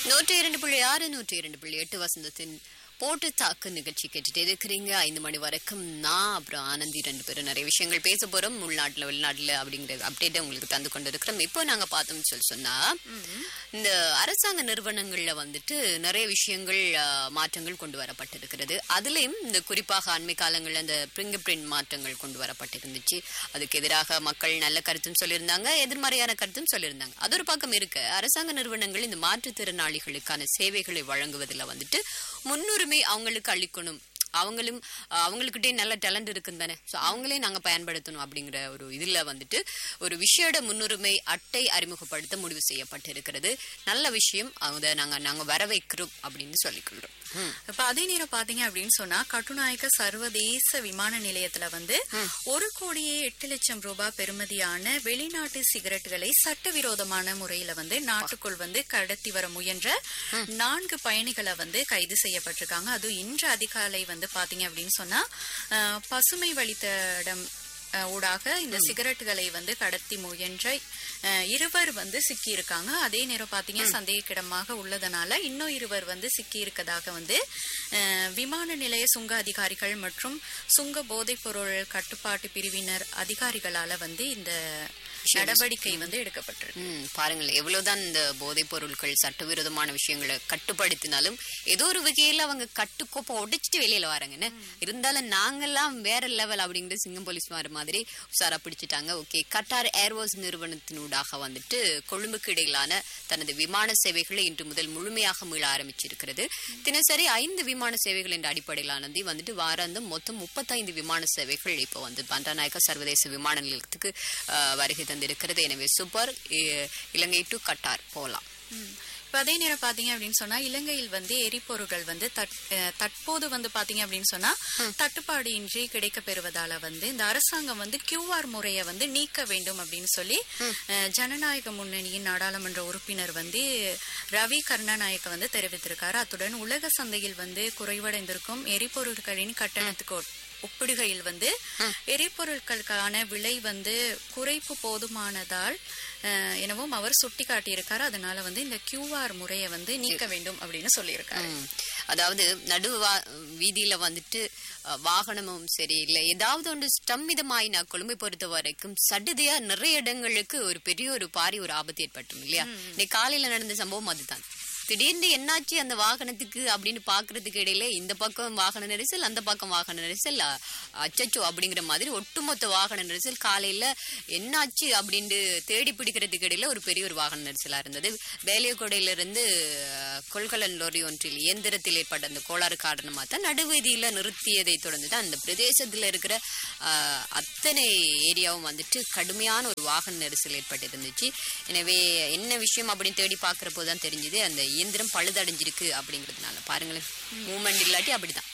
நூற்றி இரண்டு புள்ளி ஆறு நூற்றி இரண்டு புள்ளி எட்டு வசந்தத்தின் போட்டு தாக்கு நிகழ்ச்சி கேட்டுட்டு இருக்கிறீங்க ஐந்து மணி வரைக்கும் நான் அப்புறம் ஆனந்தி ரெண்டு பேரும் நிறைய விஷயங்கள் பேச போறோம் உள்நாட்டுல வெளிநாட்டுல அப்படிங்கிற அப்டேட்டை உங்களுக்கு தந்து கொண்டு இருக்கிறோம் இப்போ நாங்க பார்த்தோம்னு சொல்லி சொன்னா இந்த அரசாங்க நிறுவனங்கள்ல வந்துட்டு நிறைய விஷயங்கள் ஆ, மாற்றங்கள் கொண்டு வரப்பட்டிருக்கிறது அதுலயும் இந்த குறிப்பாக அண்மை காலங்கள்ல இந்த பிரிங்கர் பிரிண்ட் மாற்றங்கள் கொண்டு வரப்பட்டிருந்துச்சு அதுக்கு எதிராக மக்கள் நல்ல கருத்தும் சொல்லியிருந்தாங்க எதிர்மறையான கருத்தும் சொல்லியிருந்தாங்க அது ஒரு பக்கம் இருக்கு அரசாங்க நிறுவனங்கள் இந்த மாற்றுத்திறனாளிகளுக்கான சேவைகளை வழங்குவதில் வந்துட்டு முன்னுரிமை அவங்களுக்கு அளிக்கணும் அவங்களும் அஹ், அவங்களுக்கிட்டே நல்ல டேலண்ட் இருக்குன்னு தானே ஸோ அவங்களே நாங்க பயன்படுத்தணும் அப்படிங்கிற ஒரு இதுல வந்துட்டு ஒரு விஷயோட முன்னுரிமை அட்டை அறிமுகப்படுத்த முடிவு செய்யப்பட்டிருக்கிறது நல்ல விஷயம் அதை நாங்க நாங்க வரவேற்கிறோம் அப்படின்னு சொல்லிக்கொள்றோம் ம். இப்ப அதே நேரம் பாத்தீங்க அப்படின்னு சொன்னா கட்டுநாயக்க சர்வதேச விமான நிலையத்துல வந்து ஒரு கோடியே எட்டு லட்சம் ரூபாய் பெறுமதியான வெளிநாட்டு சிகரெட்டுகளை சட்டவிரோதமான முறையில வந்து நாட்டுக்குள் வந்து கடத்தி வர முயன்ற நான்கு பயணிகளை வந்து கைது செய்யப்பட்டிருக்காங்க அதுவும் இன்று அதிகாலை வந்து பாத்தீங்க அப்படின்னு சொன்னா அஹ், பசுமை வழித்தடம் அஹ், ஊடாக இந்த சிகரெட்டுகளை வந்து கடத்தி முயன்ற அஹ், இருவர் வந்து சிக்கி இருக்காங்க அதே நேரம் பாத்தீங்க சந்தேகக்கிடமாக உள்ளதனால இன்னும் இருவர் வந்து சிக்கி இருக்கதாக வந்து அஹ், விமான நிலைய சுங்க அதிகாரிகள் மற்றும் சுங்க போதைப் பொருள் கட்டுப்பாட்டு பிரிவினர் அதிகாரிகளால வந்து இந்த நடவடிக்கை வந்து எடுக்கப்பட்டிருக்கு ம், பாருங்கள் எவ்வளவுதான் இந்த போதைப் பொருட்கள் சட்டவிரோதமான விஷயங்களை கட்டுப்படுத்தினாலும் ஏதோ ஒரு வகையில அவங்க கட்டுக்கோப்பை உடைச்சிட்டு வெளியில வராங்கன்னு இருந்தாலும் நாங்கெல்லாம் வேற லெவல் அப்படிங்கிற சிங்கம் போலீஸ் மாதிரி உஷாரா பிடிச்சிட்டாங்க ஓகே கட்டார் ஏர்வாஸ் நிறுவனத்தினூடாக வந்துட்டு கொழும்புக்கு இடையிலான தனது விமான சேவைகளை இன்று முதல் முழுமையாக மீள ஆரம்பிச்சிருக்கிறது தினசரி ஐந்து விமான சேவைகள் என்ற அடிப்படையிலானது வந்துட்டு வாராந்தம் மொத்தம் முப்பத்தைந்து விமான சேவைகள் இப்போ வந்து பண்டாநாயக்க சர்வதேச விமான நிலையத்துக்கு அஹ், வருகை தந்திருக்கிறது எனவே சூப்பர் இ- இலங்கை டு கட்டார் போலாம் ம். இப்ப அதே நேரம் பாத்தீங்க அப்படின்னு சொன்னா இலங்கையில் வந்து எரிபொருட்கள் வந்து தற்- அஹ் தற்போது வந்து பாத்தீங்க அப்படின்னு சொன்னா தட்டுப்பாடு இன்றி கிடைக்க பெறுவதால வந்து இந்த அரசாங்கம் வந்து கியூஆர் முறையை வந்து நீக்க வேண்டும் அப்படின்னு சொல்லி அஹ், ஜனநாயக முன்னணியின் நாடாளுமன்ற உறுப்பினர் வந்து ரவி கருணாநாயக்க வந்து தெரிவித்திருக்காரு அத்துடன் உலக சந்தையில் வந்து குறைவடைந்திருக்கும் எரிபொருட்களின் கட்டணத்துக்கு ஒ- ஒப்பிடுகையில் வந்து எரிபொருட்களுக்கான விலை வந்து குறைப்பு போதுமானதால் அஹ், எனவும் அவர் சுட்டி காட்டியிருக்காரு அதனால வந்து இந்த கியூஆர் முறையை வந்து நீக்க வேண்டும் அப்படின்னு சொல்லியிருக்காரு ம். அதாவது நடு வா- வீதியில வந்துட்டு அஹ், வாகனமும் சரி இல்ல ஏதாவது ஒன்று ஸ்தம்பிதமாயினா கொழும்பை பொறுத்த வரைக்கும் சடுதியா நிறைய இடங்களுக்கு ஒரு பெரிய ஒரு பாரி ஒரு ஆபத்து ஏற்பட்டும் இல்லையா இன்னைக்கு காலையில நடந்த சம்பவம் அதுதான் திடீர்னு என்னாச்சு அந்த வாகனத்துக்கு அப்படின்னு பாக்குறதுக்கு இடையில இந்த பக்கம் வாகன நெரிசல் அந்த பக்கம் வாகன நெரிசல் அ- அச்சச்சோ அப்படிங்கிற மாதிரி ஒட்டுமொத்த வாகன நெரிசல் காலையில என்னாச்சு அப்படின்னு தேடி பிடிக்கிறதுக்கு இடையில ஒரு பெரிய ஒரு வாகன நெரிசலா இருந்தது வேலையக்கொடையில இருந்து அஹ், கொள்கலன் லோரி ஒன்றில் இயந்திரத்தில் ஏற்பட்ட அந்த கோளாறு காரணமா தான் நடுவீதியில நிறுத்தியதை தொடர்ந்து தான் அந்த பிரதேசத்துல இருக்கிற அஹ், அத்தனை ஏரியாவும் வந்துட்டு கடுமையான ஒரு வாகன நெரிசல் ஏற்பட்டிருந்துச்சு எனவே என்ன விஷயம் அப்படின்னு தேடி பார்க்கறப்போ தான் தெரிஞ்சது அந்த இயந்திரம் பழுதடைஞ்சிருக்கு அப்படிங்கிறதுனால பாருங்களேன் மூமெண்ட் இல்லாட்டி அப்படிதான்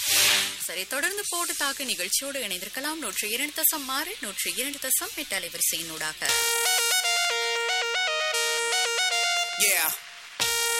சரி தொடர்ந்து போட்டு தாக்கு நிகழ்ச்சியோடு இணைந்திருக்கலாம் நூற்றி இரண்டு தசம் ஆறு நூற்றி இரண்டு தசம் எட்டு அலைவரிசையினூடாக Yeah.